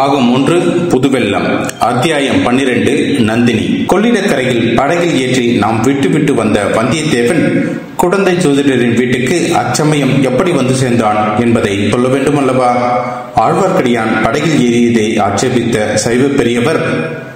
பாகம் ஒன்று புதுவெல்லம் அத்தியாயம் பன்னிரண்டு நந்தினி கொள்ளிடக்கரையில் படகில் ஏற்றி நாம் விட்டு விட்டு வந்த வந்தியத்தேவன் குடந்தை ஜோதிடரின் வீட்டுக்கு அச்சமயம் எப்படி வந்து சேர்ந்தான் என்பதை சொல்ல வேண்டும் அல்லவா ஆழ்வார்க்கடியான் படகில் ஏறியதை ஆட்சேபித்த சைவ பெரியவர்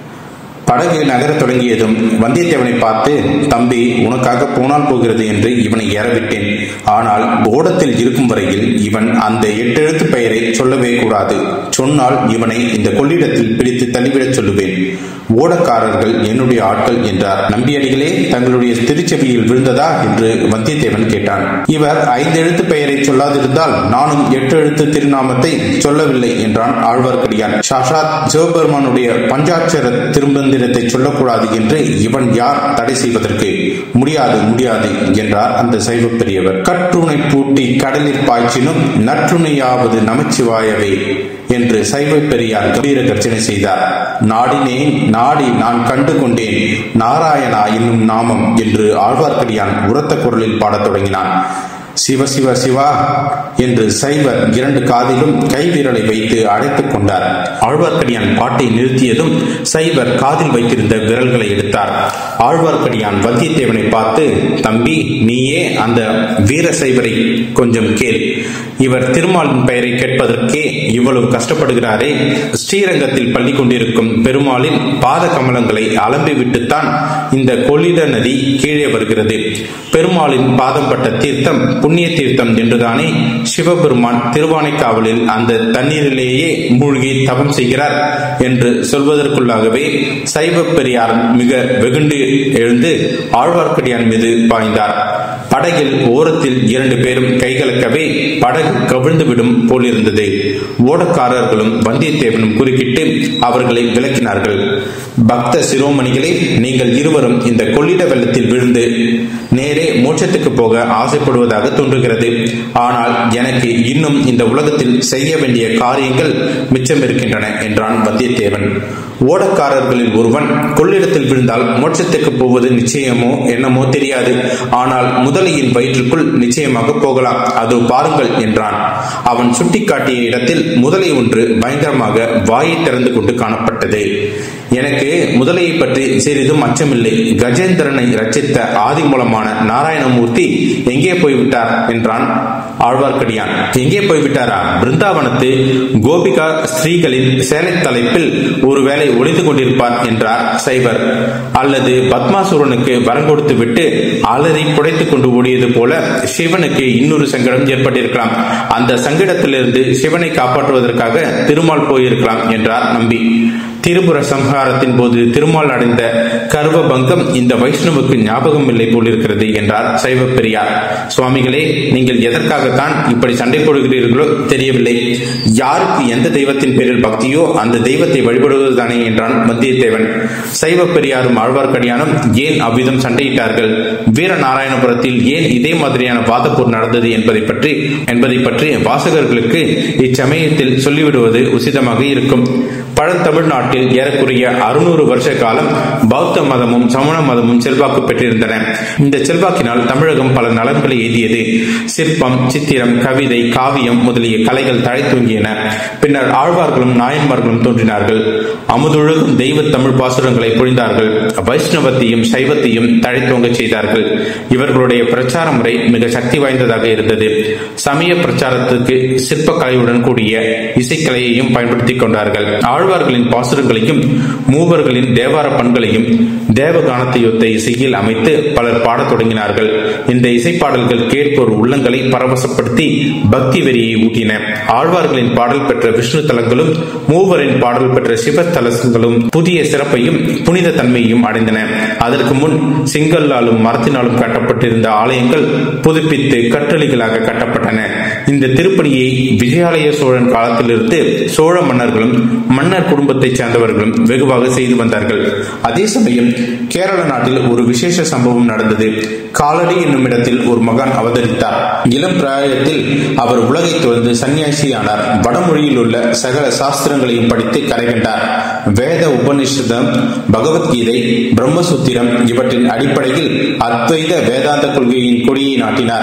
படகு நகரத் தொடங்கியதும் வந்தியத்தேவனை பார்த்து தம்பி உனக்காக போனால் போகிறது என்று இவனை ஏறவிட்டேன் ஆனால் ஓடத்தில் இருக்கும் வரையில் இவன் அந்த எட்டெழுத்து பெயரை சொல்லவே கூடாது சொன்னால் இவனை இந்த கொள்ளிடத்தில் பிடித்து தள்ளிவிடச் சொல்லுவேன் ஓடக்காரர்கள் என்னுடைய ஆட்கள் என்றார் நம்பியடிகளே தங்களுடைய திருச்செவியில் விழுந்ததா என்று வந்தியத்தேவன் கேட்டான் இவர் ஐந்து எழுத்து பெயரை சொல்லாதிருந்தால் நானும் எட்டு எழுத்து திருநாமத்தை சொல்லவில்லை என்றான் ஆழ்வார்க்கடியான் சாஷாத் சிவபெருமானுடைய பஞ்சாட்சர திருமந்திரத்தை சொல்லக்கூடாது என்று இவன் யார் தடை செய்வதற்கு முடியாது முடியாது என்றார் அந்த சைவ பெரியவர் கற்றுணை பூட்டி கடலில் பாய்ச்சினும் நற்றுணையாவது நமச்சிவாயவே என்று சைவ பெரியார் கம்பீர கர்ஜனை செய்தார் நாடினேன் நாடி நான் கண்டு கொண்டேன் நாராயணா என்னும் நாமம் என்று ஆழ்வார்க்கடியான் உரத்த குரலில் பாடத் தொடங்கினான் சிவ சிவ சிவா என்று சைவர் இரண்டு காதிலும் கைவிரலை வைத்து அடைத்துக் கொண்டார் ஆழ்வார்க்கடியான் பாட்டை நிறுத்தியதும் சைவர் காதில் வைத்திருந்த விரல்களை எடுத்தார் ஆழ்வார்க்கடியான் வந்தியத்தேவனை பார்த்து தம்பி நீயே அந்த வீர சைவரை கொஞ்சம் கேள் இவர் திருமாலின் பெயரை கேட்பதற்கே இவ்வளவு கஷ்டப்படுகிறாரே ஸ்ரீரங்கத்தில் பள்ளி கொண்டிருக்கும் பெருமாளின் பாத கமலங்களை அலம்பி விட்டுத்தான் இந்த கொள்ளிட நதி கீழே வருகிறது பெருமாளின் பாதம் பட்ட தீர்த்தம் புண்ணிய தீர்த்தம் என்றுதானே சிவபெருமான் திருவானைக்காவலில் அந்த தண்ணீரிலேயே மூழ்கி தவம் செய்கிறார் என்று சொல்வதற்குள்ளாகவே சைவ பெரியார் மிக வெகுண்டு எழுந்து ஆழ்வார்க்கடியான் மீது பாய்ந்தார் படகில் ஓரத்தில் இரண்டு பேரும் கைகலக்கவே படகு கவிழ்ந்துவிடும் போலிருந்தது ஓடக்காரர்களும் வந்தியத்தேவனும் குறுக்கிட்டு அவர்களை விளக்கினார்கள் பக்த சிரோமணிகளே நீங்கள் இருவரும் இந்த கொள்ளிட வெள்ளத்தில் விழுந்து நேரே மோட்சத்துக்கு போக ஆசைப்படுவதாக தோன்றுகிறது ஆனால் எனக்கு இன்னும் இந்த உலகத்தில் செய்ய வேண்டிய காரியங்கள் மிச்சம் இருக்கின்றன என்றான் வந்தியத்தேவன் ஓடக்காரர்களில் ஒருவன் கொள்ளிடத்தில் விழுந்தால் மோட்சத்துக்கு போவது நிச்சயமோ என்னமோ தெரியாது ஆனால் முதலையின் வயிற்றுக்குள் நிச்சயமாக போகலாம் அது பாருங்கள் என்றான் அவன் சுட்டிக்காட்டிய இடத்தில் முதலை ஒன்று பயங்கரமாக வாயை திறந்து கொண்டு காணப்பட்டது எனக்கு முதலையை பற்றி சிறிதும் அச்சமில்லை கஜேந்திரனை ரச்சித்த ஆதி மூலமான நாராயணமூர்த்தி எங்கே போய்விட்டார் என்றான் ஆழ்வார்க்கடியான் எங்கே போய்விட்டாரா பிருந்தாவனத்து கோபிகா ஸ்திரீகளின் சேலை தலைப்பில் ஒருவேளை ஒளிந்து கொண்டிருப்பார் என்றார் சைவர் அல்லது பத்மாசுரனுக்கு வரம் கொடுத்து விட்டு அலறி புடைத்துக் கொண்டு ஓடியது போல சிவனுக்கு இன்னொரு சங்கடம் ஏற்பட்டிருக்கலாம் அந்த சங்கடத்திலிருந்து சிவனை காப்பாற்றுவதற்காக திருமால் போயிருக்கலாம் என்றார் நம்பி திரிபுர சம்ஹாரத்தின் போது திருமால் அடைந்த கர்வ பங்கம் இந்த வைஷ்ணவுக்கு ஞாபகம் இல்லை போலிருக்கிறது என்றார் சைவ பெரியார் சுவாமிகளே நீங்கள் எதற்காகத்தான் இப்படி சண்டை போடுகிறீர்களோ தெரியவில்லை யாருக்கு எந்த தெய்வத்தின் பேரில் பக்தியோ அந்த தெய்வத்தை வழிபடுவதுதானே என்றான் வந்தியத்தேவன் சைவ பெரியாரும் ஆழ்வார்க்கடியானும் ஏன் அவ்விதம் சண்டையிட்டார்கள் வீரநாராயணபுரத்தில் ஏன் இதே மாதிரியான வாதப்போர் நடந்தது என்பதை பற்றி என்பதை பற்றி வாசகர்களுக்கு இச்சமயத்தில் சொல்லிவிடுவது உசிதமாக இருக்கும் பழந்தமிழ்நாட்டில் ஏறக்குறைய அறுநூறு வருஷ காலம் பௌத்த மதமும் சமண மதமும் செல்வாக்கு பெற்றிருந்தன இந்த செல்வாக்கினால் தமிழகம் பல நலன்களை எய்தியது சிற்பம் சித்திரம் கவிதை காவியம் முதலிய கலைகள் தழைத்தூங்கியன பின்னர் ஆழ்வார்களும் நாயன்மார்களும் தோன்றினார்கள் அமுதொழுகும் தெய்வ தமிழ் பாசுரங்களை பொழிந்தார்கள் வைஷ்ணவத்தையும் சைவத்தையும் தழைத்தோங்க செய்தார்கள் இவர்களுடைய பிரச்சார முறை மிக சக்தி வாய்ந்ததாக இருந்தது சமய பிரச்சாரத்துக்கு சிற்ப கலையுடன் கூடிய இசைக்கலையையும் பயன்படுத்திக் கொண்டார்கள் ஆழ்வார்களின் பாசுரங்களையும் மூவர்களின் தேவார பண்களையும் தேவகானத்தையொத்த இசையில் அமைத்து பலர் பாடத் தொடங்கினார்கள் இந்த இசைப்பாடல்கள் கேட்போர் உள்ளங்களை பரவசப்படுத்தி பக்தி வெறியை ஊட்டின ஆழ்வார்களின் பாடல் பெற்ற விஷ்ணு தலங்களும் மூவரின் பாடல் பெற்ற சிவ தலங்களும் புதிய சிறப்பையும் புனித தன்மையையும் அடைந்தன அதற்கு முன் செங்கல்லாலும் மரத்தினாலும் கட்டப்பட்டிருந்த ஆலயங்கள் புதுப்பித்து கற்றளிகளாக கட்டப்பட்டன இந்த திருப்பணியை விஜயாலய சோழன் காலத்திலிருந்து சோழ மன்னர்களும் மன்னர் குடும்பத்தைச் சேர்ந்தவர்களும் வெகுவாக செய்து வந்தார்கள் அதே சமயம் கேரள நாட்டில் ஒரு விசேஷ சம்பவம் நடந்தது காலடி என்னும் இடத்தில் ஒரு மகான் அவதரித்தார் இளம் பிராயத்தில் அவர் உலகை துறந்து சன்னியாசியானார் வடமொழியில் உள்ள சகல சாஸ்திரங்களையும் படித்து கரை கண்டார் வேத உபனிஷதம் பகவத்கீதை பிரம்மசூத்திரம் இவற்றின் அடிப்படையில் அத்வைத வேதாந்த கொள்கையின் கொடியை நாட்டினார்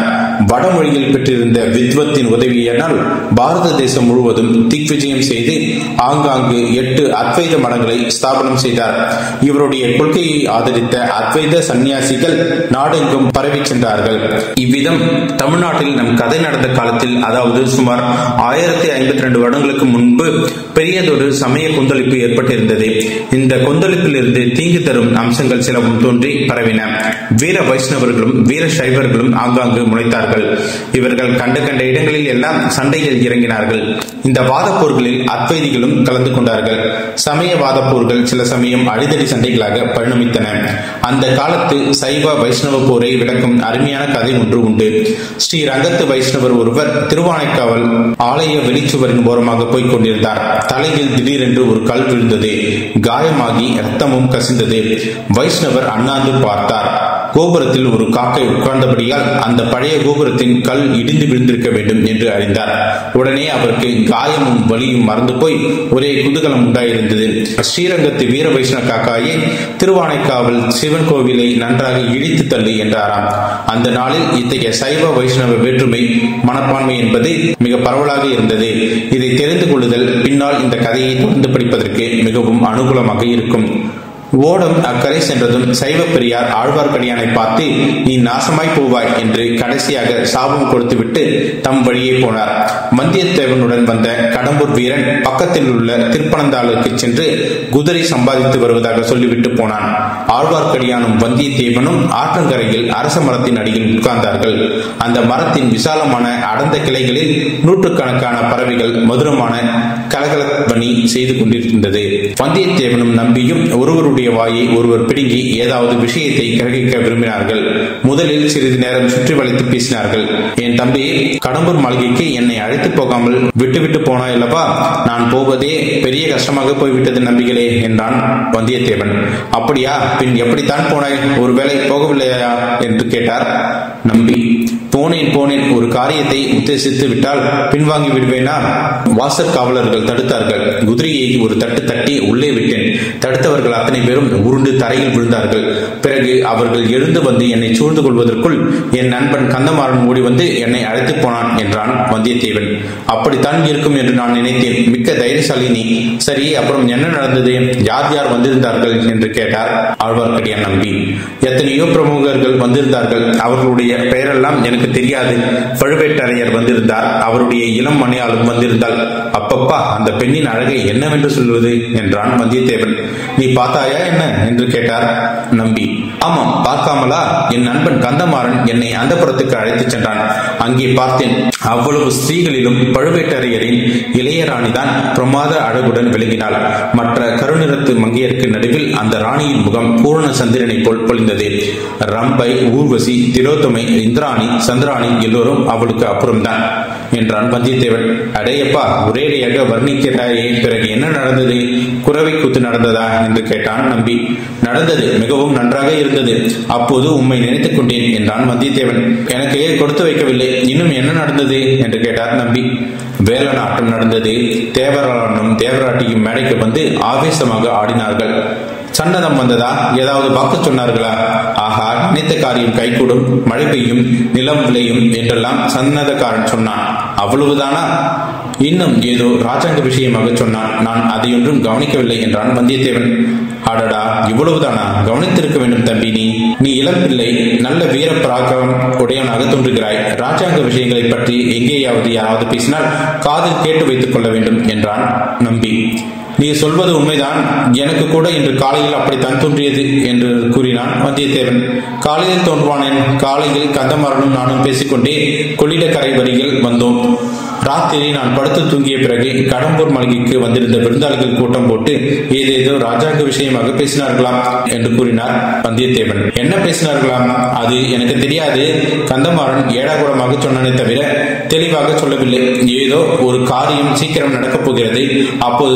வடமொழியில் பெற்றிருந்த வித்வத்தின் உதவியினால் பாரத தேசம் முழுவதும் திக்விஜயம் செய்து ஆங்காங்கு எட்டு அத்வைத மடங்களை ஸ்தாபனம் செய்தார் இவருடைய கொள்கையை ஆதரித்த அத்வைத சந்நியாசிகள் நாடெங்கும் பரவி சென்றார்கள் இவ்விதம் தமிழ்நாட்டில் நம் கதை நடந்த காலத்தில் அதாவது சுமார் ஆயிரத்தி ஐம்பத்தி ரெண்டு வருடங்களுக்கு முன்பு பெரியதொரு சமய கொந்தளிப்பு ஏற்பட்டிருந்தது இந்த கொந்தளிப்பிலிருந்து தீங்கு தரும் அம்சங்கள் சிலவும் தோன்றி பரவின வீர வைஷ்ணவர்களும் வீர சைவர்களும் ஆங்காங்கு முளைத்தார்கள் இவர்கள் கண்ட கண்ட இடங்களில் எல்லாம் சண்டையில் இறங்கினார்கள் இந்த வாத போர்களில் அத்வைதிகளும் கலந்து கொண்டார்கள் சமய வாத போர்கள் சில சமயம் அடிதடி சண்டைகளாக பரிணமித்தன அந்த காலத்து சைவ வைஷ்ணவ போரை விளக்கும் அருமையான கதை ஒன்று உண்டு ஸ்ரீ ரங்கத்து வைஷ்ணவர் ஒருவர் திருவானைக்காவல் ஆலய வெளிச்சுவரின் ஓரமாக போய்க் கொண்டிருந்தார் தலையில் திடீரென்று ஒரு கல் விழுந்தது காயமாகி ரத்தமும் கசிந்தது வைஷ்ணவர் அண்ணாந்து பார்த்தார் கோபுரத்தில் ஒரு காக்கை உட்கார்ந்தபடியால் அந்த பழைய கோபுரத்தின் கல் இடிந்து விழுந்திருக்க வேண்டும் என்று அறிந்தார் உடனே அவருக்கு காயமும் வலியும் மறந்து போய் ஒரே குதூகலம் உண்டாயிருந்தது ஸ்ரீரங்கத்து வீர வைஷ்ணவ காக்காயே திருவானைக்காவல் சிவன் கோவிலை நன்றாக இடித்து தள்ளி என்றாராம் அந்த நாளில் இத்தகைய சைவ வைஷ்ணவ வேற்றுமை மனப்பான்மை என்பது மிக பரவலாக இருந்தது இதை தெரிந்து கொள்ளுதல் பின்னால் இந்த கதையை தொடர்ந்து படிப்பதற்கு மிகவும் அனுகூலமாக இருக்கும் ஓடம் அக்கறை சென்றதும் சைவ பெரியார் ஆழ்வார்க்கடியானை பார்த்து நீ நாசமாய் போவாய் என்று கடைசியாக சாபம் கொடுத்துவிட்டு தம் வழியே போனார் வந்தியத்தேவனுடன் வந்த கடம்பூர் வீரன் பக்கத்தில் உள்ள திருப்பனந்தாளுக்கு சென்று குதிரை சம்பாதித்து வருவதாக சொல்லிவிட்டு போனான் ஆழ்வார்க்கடியானும் வந்தியத்தேவனும் ஆற்றங்கரையில் அரச மரத்தின் அடியில் உட்கார்ந்தார்கள் அந்த மரத்தின் விசாலமான அடர்ந்த கிளைகளில் நூற்றுக்கணக்கான பறவைகள் மதுரமான கலகலப்பணி செய்து கொண்டிருக்கின்றது வந்தியத்தேவனும் நம்பியும் ஒருவருடைய ஒருவருடைய வாயை ஒருவர் பிடுங்கி ஏதாவது விஷயத்தை கிரகிக்க விரும்பினார்கள் முதலில் சிறிது நேரம் சுற்றி வளைத்து பேசினார்கள் என் தம்பி கடம்பூர் மாளிகைக்கு என்னை அழைத்து போகாமல் விட்டுவிட்டு போனாய் அல்லவா நான் போவதே பெரிய கஷ்டமாக போய்விட்டது நம்பிகளே என்றான் வந்தியத்தேவன் அப்படியா பின் எப்படித்தான் போனாய் ஒருவேளை போகவில்லையா என்று கேட்டார் நம்பி போனேன் போனேன் ஒரு காரியத்தை உத்தேசித்து விட்டால் பின்வாங்கி விடுவேனா வாசற் காவலர்கள் தடுத்தார்கள் குதிரையை ஒரு தட்டு தட்டி உள்ளே விட்டேன் தடுத்தவர்கள் அத்தனை பேரும் உருண்டு தரையில் விழுந்தார்கள் பிறகு அவர்கள் எழுந்து வந்து என்னை சூழ்ந்து கொள்வதற்குள் என் நண்பன் கந்தமாறன் ஓடி வந்து என்னை அழைத்து போனான் என்றான் வந்தியத்தேவன் அப்படித்தான் இருக்கும் என்று நான் நினைத்தேன் மிக்க தைரியசாலி நீ சரி அப்புறம் என்ன நடந்தது யார் யார் வந்திருந்தார்கள் என்று கேட்டார் ஆழ்வார்க்கடியான் நம்பி எத்தனையோ பிரமுகர்கள் வந்திருந்தார்கள் அவர்களுடைய பெயரெல்லாம் எனக்கு தெரியாது பழுவேட்டரையர் வந்திருந்தார் அவருடைய இளம் மணியாலும் வந்திருந்தாள் அப்பப்பா அந்த பெண்ணின் அழகை என்னவென்று சொல்வது என்றான் வந்தியத்தேவன் நீ பார்த்தாயா என்ன என்று கேட்டார் நம்பி ஆமாம் பார்க்காமலா என் நண்பன் கந்தமாறன் என்னை அந்த புறத்துக்கு அழைத்துச் சென்றான் அங்கே பார்த்தேன் அவ்வளவு ஸ்திரீகளிலும் பழுவேட்டரையரின் இளையராணிதான் பிரமாத அழகுடன் விளங்கினாள் மற்ற கருநிறத்து மங்கையருக்கு நடுவில் அந்த ராணியின் முகம் பூரண சந்திரனை போல் பொழிந்தது ரம்பை ஊர்வசி திலோத்தமை இந்திராணி சந்திராணி எல்லோரும் அவளுக்கு அப்புறம்தான் என்றான் வந்தியத்தேவன் அடையப்பா ஒரேடியாக வர்ணிக்கிறாயே பிறகு என்ன நடந்தது குறவை கூத்து நடந்ததா என்று கேட்டான் நம்பி நடந்தது மிகவும் நன்றாக இருந்தது அப்போது உம்மை நினைத்துக் கொண்டேன் என்றான் வந்தியத்தேவன் எனக்கு கொடுத்து வைக்கவில்லை இன்னும் என்ன நடந்தது என்று கேட்டார் நம்பி வேலநாட்டம் நடந்தது தேவராளனும் தேவராட்டியும் மேடைக்கு வந்து ஆவேசமாக ஆடினார்கள் சன்னதம் வந்ததா ஏதாவது வாக்கு சொன்னார்களா ஆகா நினைத்த காரியம் கைகூடும் மழை பெய்யும் நிலம் விளையும் என்றெல்லாம் சன்னதக்காரன் சொன்னான் அவ்வளவுதானா இன்னும் ஏதோ ராஜாங்க விஷயமாக சொன்னான் நான் அதையொன்றும் கவனிக்கவில்லை என்றான் வந்தியத்தேவன் அடடா இவ்வளவுதானா கவனித்திருக்க வேண்டும் தம்பி நீ நீ இளம் பிள்ளை நல்ல வீர பராக்கிரமம் உடையவனாக தோன்றுகிறாய் ராஜாங்க விஷயங்களை பற்றி எங்கேயாவது யாராவது பேசினால் காதில் கேட்டு வைத்துக் கொள்ள வேண்டும் என்றான் நம்பி நீ சொல்வது உண்மைதான் எனக்கு கூட இன்று காலையில் அப்படித்தான் தோன்றியது என்று கூறினான் வந்தியத்தேவன் காலையில் தோன்றுவானேன் காலையில் கந்தமரனும் நானும் பேசிக்கொண்டே கொள்ளிடக்கரை வரியில் வந்தோம் ராத்திரி நான் படுத்து தூங்கிய பிறகு கடம்பூர் மாளிகைக்கு வந்திருந்த விருந்தாளிகள் கூட்டம் போட்டு ஏதேதோ ராஜாங்க விஷயமாக பேசினார்களாம் என்று கூறினார் வந்தியத்தேவன் என்ன பேசினார்களாம் அது எனக்கு தெரியாது கந்தமாறன் ஏடாகுடமாக சொன்னனே தவிர தெளிவாக சொல்லவில்லை ஏதோ ஒரு காரியம் சீக்கிரம் நடக்கப் போகிறது அப்போது சொல்கிறேன்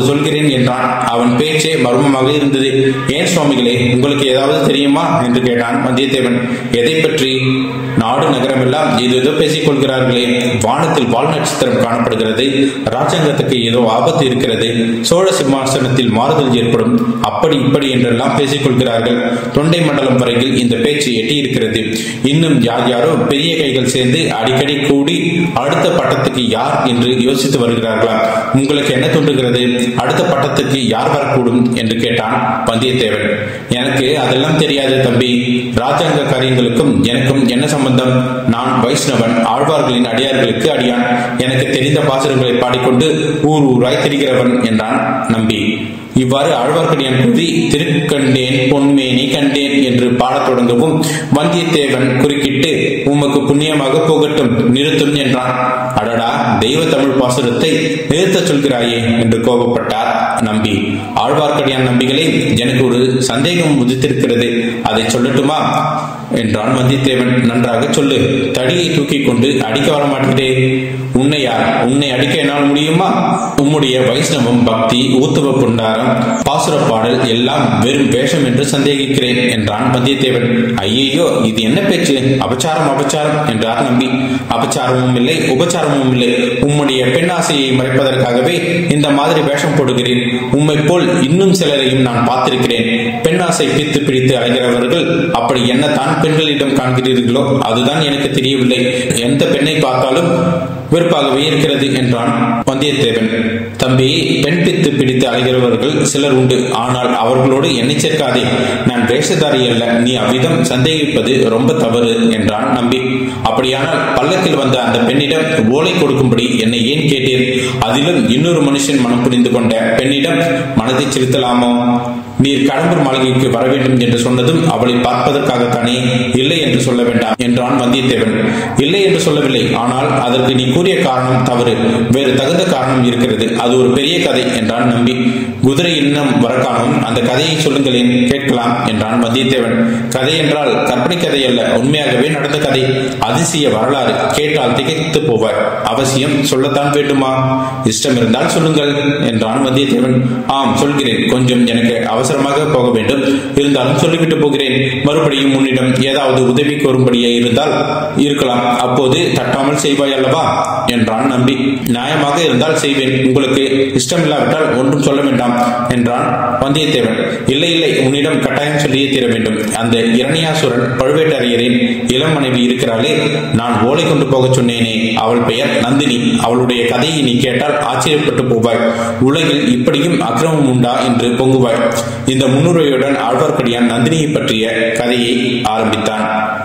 கேட்டேன் என்றான் அவன் பேச்சே மர்மமாக இருந்தது ஏன் சுவாமிகளே உங்களுக்கு ஏதாவது தெரியுமா என்று கேட்டான் வந்தியத்தேவன் எதை பற்றி நாடு நகரமெல்லாம் ஏதோ ஏதோ பேசிக் கொள்கிறார்களே வானத்தில் வால் நட்சத்திரம் காணப்படுகிறது ராஜாங்கத்துக்கு ஏதோ ஆபத்து இருக்கிறது சோழ சிம்மாசனத்தில் மாறுதல் ஏற்படும் அப்படி இப்படி என்றெல்லாம் பேசிக் கொள்கிறார்கள் தொண்டை மண்டலம் வரையில் இந்த பேச்சு எட்டியிருக்கிறது இன்னும் யார் யாரோ பெரிய கைகள் சேர்ந்து அடிக்கடி கூடி அடுத்த பட்டத்துக்கு யார் என்று யோசித்து வருகிறார்களாம் உங்களுக்கு என்ன தோன்றுகிறது அடுத்த பட்டத்துக்கு யார் வரக்கூடும் என்று கேட்டான் வந்தியத்தேவன் எனக்கு அதெல்லாம் தெரியாது தம்பி ராஜாங்க காரியங்களுக்கும் எனக்கும் என்ன சம்பந்தம் நான் வைஷ்ணவன் ஆழ்வார்களின் அடியார்களுக்கு அடியான் எனக்கு தெரிந்த பாசுரங்களை பாடிக்கொண்டு ஊர் ஊராய் திரிகிறவன் என்றான் நம்பி இவ்வாறு ஆழ்வார்க்கடியான் கூறி திருக்கண்டேன் பொன்மேனி கண்டேன் என்று பாடத் தொடங்கவும் வந்தியத்தேவன் குறுக்கிட்டு உமக்கு புண்ணியமாக போகட்டும் நிறுத்தும் என்றான் அடடா தெய்வ தமிழ் பாசுரத்தை நிறுத்தச் சொல்கிறாயே என்று கோபப்பட்டார் நம்பி ஆழ்வார்க்கடியான் நம்பிகளே எனக்கு ஒரு சந்தேகம் உதித்திருக்கிறது அதை சொல்லட்டுமா என்றான் வந்தியத்தேவன் நன்றாக சொல்லு தடியை தூக்கி கொண்டு அடிக்க வர மாட்டேதே உன்னையா உன்னை அடிக்க என்னால் முடியுமா உம்முடைய வைஷ்ணவம் பக்தி ஊத்துவ புண்டாரம் பாசுர பாடல் எல்லாம் வெறும் வேஷம் என்று சந்தேகிக்கிறேன் என்றான் வந்தியத்தேவன் ஐயையோ இது என்ன பேச்சு அபச்சாரம் அபச்சாரம் என்றார் நம்பி அபச்சாரமும் இல்லை உபச்சாரமும் இல்லை உம்முடைய பெண்ணாசையை மறைப்பதற்காகவே இந்த மாதிரி வேஷம் போடுகிறேன் உம்மை போல் இன்னும் சிலரையும் நான் பார்த்திருக்கிறேன் பெண்ணாசை பித்து பிடித்து அலைகிறவர்கள் அப்படி என்னத்தான் பெண்களிடம் காண்கிறீர்களோ அதுதான் எனக்கு தெரியவில்லை எந்த பெண்ணை பார்த்தாலும் வெறுப்பாகவே இருக்கிறது என்றான் வந்தியத்தேவன் தம்பி பெண் பித்து பிடித்து அலைகிறவர்கள் சிலர் உண்டு ஆனால் அவர்களோடு என்னை சேர்க்காதே நான் வேஷதாரி அல்ல நீ அவ்விதம் சந்தேகிப்பது ரொம்ப தவறு என்றான் நம்பி அப்படியானால் பல்லக்கில் வந்த அந்த பெண்ணிடம் ஓலை கொடுக்கும்படி என்னை ஏன் கேட்டீர் அதிலும் இன்னொரு மனுஷன் மனம் புரிந்து கொண்ட பெண்ணிடம் மனதை செலுத்தலாமோ நீர் கடம்பூர் மாளிகைக்கு வர வேண்டும் என்று சொன்னதும் அவளை பார்ப்பதற்காகத்தானே இல்லை என்று சொல்ல வேண்டாம் என்றான் வந்தியத்தேவன் இல்லை என்று சொல்லவில்லை ஆனால் அதற்கு நீ கூறிய காரணம் தவறு வேறு தகுந்த காரணம் இருக்கிறது அது ஒரு பெரிய கதை என்றான் நம்பி குதிரை இன்னும் வரக்கானும் அந்த கதையை சொல்லுங்களேன் கேட்கலாம் என்றான் வந்தியத்தேவன் கதை என்றால் கற்பனை கதை அல்ல உண்மையாகவே நடந்த கதை அதிசய வரலாறு கேட்டால் திகைத்து போவார் அவசியம் சொல்லத்தான் வேண்டுமா இஷ்டம் இருந்தால் சொல்லுங்கள் என்றான் வந்தியத்தேவன் ஆம் சொல்கிறேன் கொஞ்சம் எனக்கு அவசரமாக போக வேண்டும் இருந்தாலும் சொல்லிவிட்டு போகிறேன் மறுபடியும் உன்னிடம் ஏதாவது உதவி கோரும்படியே இருந்தால் இருக்கலாம் அப்போது தட்டாமல் செய்வாய் அல்லவா என்றான் நம்பி நியாயமாக இருந்தால் செய்வேன் உங்களுக்கு இஷ்டமில்லாவிட்டால் ஒன்றும் சொல்ல வேண்டாம் என்றான் வந்தியத்தேவன் இல்லை இல்லை உன்னிடம் கட்டாயம் சொல்லியே தீர வேண்டும் அந்த இரணியாசுரன் பழுவேட்டரையரின் இளம் மனைவி இருக்கிறாளே நான் ஓலை கொண்டு போகச் சொன்னேனே அவள் பெயர் நந்தினி அவளுடைய கதையை நீ கேட்டால் ஆச்சரியப்பட்டு போவாய் உலகில் இப்படியும் அக்கிரமம் உண்டா என்று பொங்குவாய் இந்த முன்னுரையுடன் ஆழ்வார்க்கடியான் நந்தினியை பற்றிய கதையை ஆரம்பித்தான்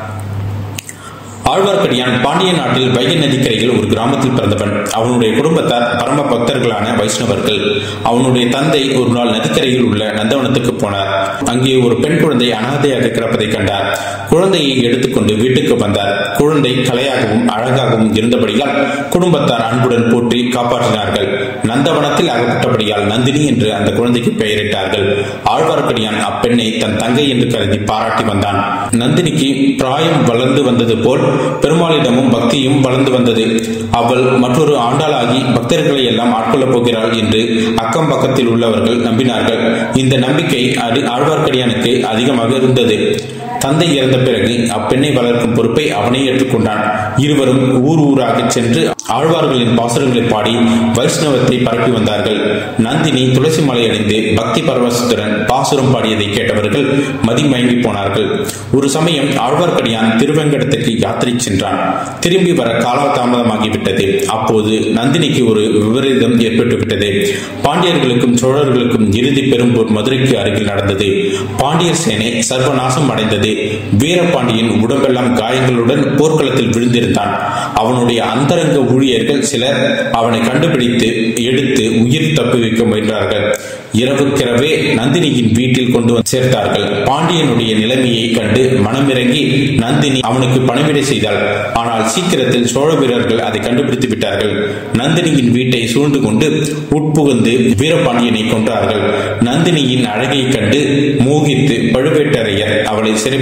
ஆழ்வார்க்கடியான் பாண்டிய நாட்டில் வைகை நதிக்கரையில் ஒரு கிராமத்தில் பிறந்தவன் அவனுடைய குடும்பத்தார் பரம பக்தர்களான வைஷ்ணவர்கள் அவனுடைய தந்தை ஒரு நாள் நதிக்கரையில் உள்ள நந்தவனத்துக்கு போனார் அங்கே ஒரு பெண் குழந்தை அனாதையாக கிடப்பதை கண்டார் குழந்தையை எடுத்துக்கொண்டு வீட்டுக்கு வந்தார் குழந்தை கலையாகவும் அழகாகவும் இருந்தபடியால் குடும்பத்தார் அன்புடன் போற்றி காப்பாற்றினார்கள் நந்தவனத்தில் அகப்பட்டபடியால் நந்தினி என்று அந்த குழந்தைக்கு பெயரிட்டார்கள் ஆழ்வார்க்கடியான் அப்பெண்ணை தன் தங்கை என்று கருதி பாராட்டி வந்தான் நந்தினிக்கு பிராயம் வளர்ந்து வந்தது போல் பெருமாளிடமும் பக்தியும் வளர்ந்து வந்தது அவள் மற்றொரு ஆண்டாளாகி பக்தர்களை எல்லாம் ஆட்கொள்ளப் போகிறாள் என்று அக்கம் பக்கத்தில் உள்ளவர்கள் நம்பினார்கள் இந்த நம்பிக்கை ஆழ்வார்க்கடியானுக்கு அதிகமாக இருந்தது தந்தை இறந்த பிறகு அப்பெண்ணை வளர்க்கும் பொறுப்பை அவனே ஏற்றுக்கொண்டான் இருவரும் ஊர் ஊராக சென்று ஆழ்வார்களின் பாசுரங்களை பாடி வைஷ்ணவத்தை பரப்பி வந்தார்கள் நந்தினி துளசி மலை அடைந்து பக்தி பரவசத்துடன் பாசுரம் பாடியதை கேட்டவர்கள் மதிமயங்கி போனார்கள் ஒரு சமயம் ஆழ்வார்க்கடியான் திருவெங்கடத்துக்கு யாத்திரை சென்றான் திரும்பி வர காலதாமதமாகிவிட்டது அப்போது நந்தினிக்கு ஒரு விபரீதம் ஏற்பட்டுவிட்டது பாண்டியர்களுக்கும் சோழர்களுக்கும் இறுதி பெரும்போர் மதுரைக்கு அருகில் நடந்தது பாண்டியர் சேனை சர்வநாசம் அடைந்தது வீரபாண்டியன் உடம்பெல்லாம் காயங்களுடன் போர்க்களத்தில் விழுந்திருந்தான் அவனுடைய அந்தரங்க ஊழியர்கள் சிலர் அவனை கண்டுபிடித்து எடுத்து உயிர் தப்பி வைக்க முயன்றார்கள் இரவுக்கிரவே நந்தினியின் வீட்டில் கொண்டு வந்து சேர்த்தார்கள் பாண்டியனுடைய நிலைமையை கண்டு மனமிறங்கி நந்தினி அவனுக்கு பணிவிடை செய்தாள் ஆனால் சீக்கிரத்தில் சோழ வீரர்கள் அதை கண்டுபிடித்து விட்டார்கள் நந்தினியின் வீட்டை சூழ்ந்து கொண்டு உட்புகுந்து வீரபாண்டியனை கொன்றார்கள் நந்தினியின் அழகை கண்டு மோகித்து பழுவேட்டரையர் அவளை சிறைப்பிடித்து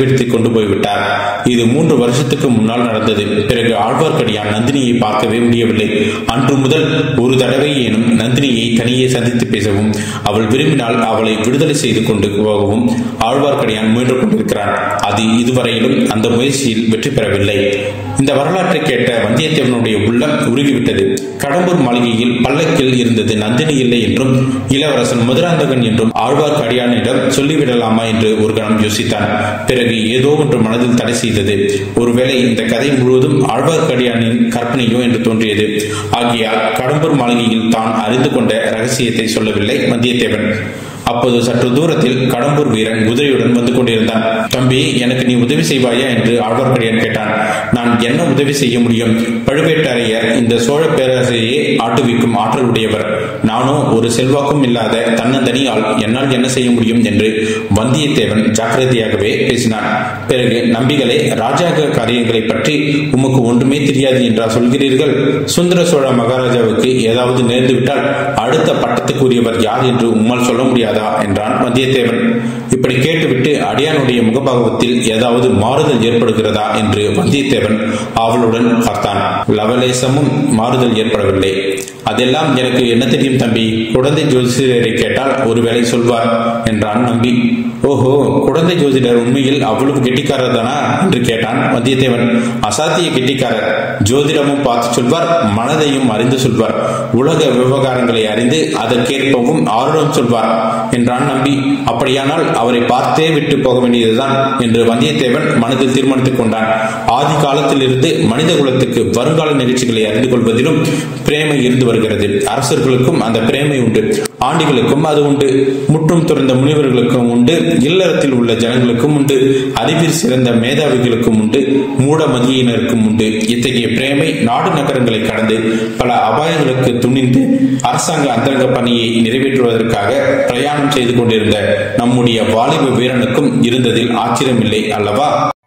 சிறைபிடித்து கொண்டு போய்விட்டார் இது மூன்று வருஷத்துக்கு முன்னால் நடந்தது பிறகு ஆழ்வார்க்கடியான் நந்தினியை பார்க்கவே முடியவில்லை அன்று முதல் ஒரு தடவை ஏனும் நந்தினியை தனியே சந்தித்து பேசவும் அவள் விரும்பினால் அவளை விடுதலை செய்து கொண்டு போகவும் ஆழ்வார்க்கடியான் முயன்று கொண்டிருக்கிறான் அது இதுவரையிலும் அந்த முயற்சியில் வெற்றி பெறவில்லை இந்த வரலாற்றை கேட்ட வந்தியத்தேவனுடைய உள்ளம் உருகிவிட்டது கடம்பூர் மாளிகையில் பல்லக்கில் இருந்தது நந்தினி இல்லை என்றும் இளவரசன் மதுராந்தகன் என்றும் ஆழ்வார்க்கடியானிடம் சொல்லிவிடலாமா என்று ஒரு கணம் யோசித்தான் பிறகு ஏதோ ஒன்று மனதில் தடை செய்தது ஒருவேளை இந்த கதை முழுவதும் ஆழ்வார்க்கடியானின் கற்பனையோ என்று தோன்றியது ஆகியால் கடம்பூர் மாளிகையில் தான் அறிந்து கொண்ட ரகசியத்தை சொல்லவில்லை வந்தியத்தேவன் அப்போது சற்று தூரத்தில் கடம்பூர் வீரன் குதிரையுடன் வந்து கொண்டிருந்தான் தம்பி எனக்கு நீ உதவி செய்வாயா என்று ஆழ்வார்க்கடியான் கேட்டான் நான் என்ன உதவி செய்ய முடியும் பழுவேட்டரையர் இந்த சோழ பேரரசையே ஆட்டுவிக்கும் ஆற்றல் உடையவர் நானோ ஒரு செல்வாக்கும் இல்லாத தன்னந்தனியால் என்னால் என்ன செய்ய முடியும் என்று வந்தியத்தேவன் ஜாக்கிரதையாகவே பேசினான் பிறகு நம்பிகளே ராஜாங்க காரியங்களை பற்றி உமக்கு ஒன்றுமே தெரியாது என்றா சொல்கிறீர்கள் சுந்தர சோழ மகாராஜாவுக்கு ஏதாவது நேர்ந்துவிட்டால் அடுத்த பட்டத்துக்குரியவர் யார் என்று உம்மால் சொல்ல முடியாதா என்றான் வந்தியத்தேவன் இப்படி கேட்டுவிட்டு அடியானுடைய முகபாகவத்தில் ஏதாவது மாறுதல் ஏற்படுகிறதா என்று வந்தியத்தேவன் ஆவலுடன் பார்த்தான் லவலேசமும் மாறுதல் ஏற்படவில்லை அதெல்லாம் எனக்கு என்ன தெரியும் தம்பி குழந்தை ஜோதிடரை கேட்டால் ஒருவேளை சொல்வார் என்றான் நம்பி ஓஹோ குழந்தை ஜோதிடர் உண்மையில் அவ்வளவு கெட்டிக்காரர் தானா என்று கேட்டான் வந்தியத்தேவன் அசாத்திய கெட்டிக்காரர் ஜோதிடமும் பார்த்து சொல்வார் மனதையும் அறிந்து சொல்வார் உலக விவகாரங்களை அறிந்து அதற்கேற்பவும் ஆர்வம் சொல்வார் என்றான் நம்பி அப்படியானால் அவரை பார்த்தே விட்டு போக வேண்டியதுதான் என்று வந்தியத்தேவன் மனதில் தீர்மானித்துக் கொண்டான் ஆதி காலத்திலிருந்து மனித குலத்துக்கு வருங்கால நிகழ்ச்சிகளை அறிந்து கொள்வதிலும் பிரேமை இருந்து வருகிறது அரசர்களுக்கும் அந்த பிரேமை உண்டு ஆண்டிகளுக்கும் அது உண்டு முற்றும் துறந்த முனிவர்களுக்கும் உண்டு இல்லறத்தில் உள்ள ஜனங்களுக்கும் உண்டு அறிவில் சிறந்த மேதாவிகளுக்கும் உண்டு மூட மதியினருக்கும் உண்டு இத்தகைய பிரேமை நாடு நகரங்களை கடந்து பல அபாயங்களுக்கு துணிந்து அரசாங்க அந்தரங்க பணியை நிறைவேற்றுவதற்காக பிரயாணம் செய்து கொண்டிருந்த நம்முடைய வாலிப வீரனுக்கும் இருந்ததில் ஆச்சரியமில்லை அல்லவா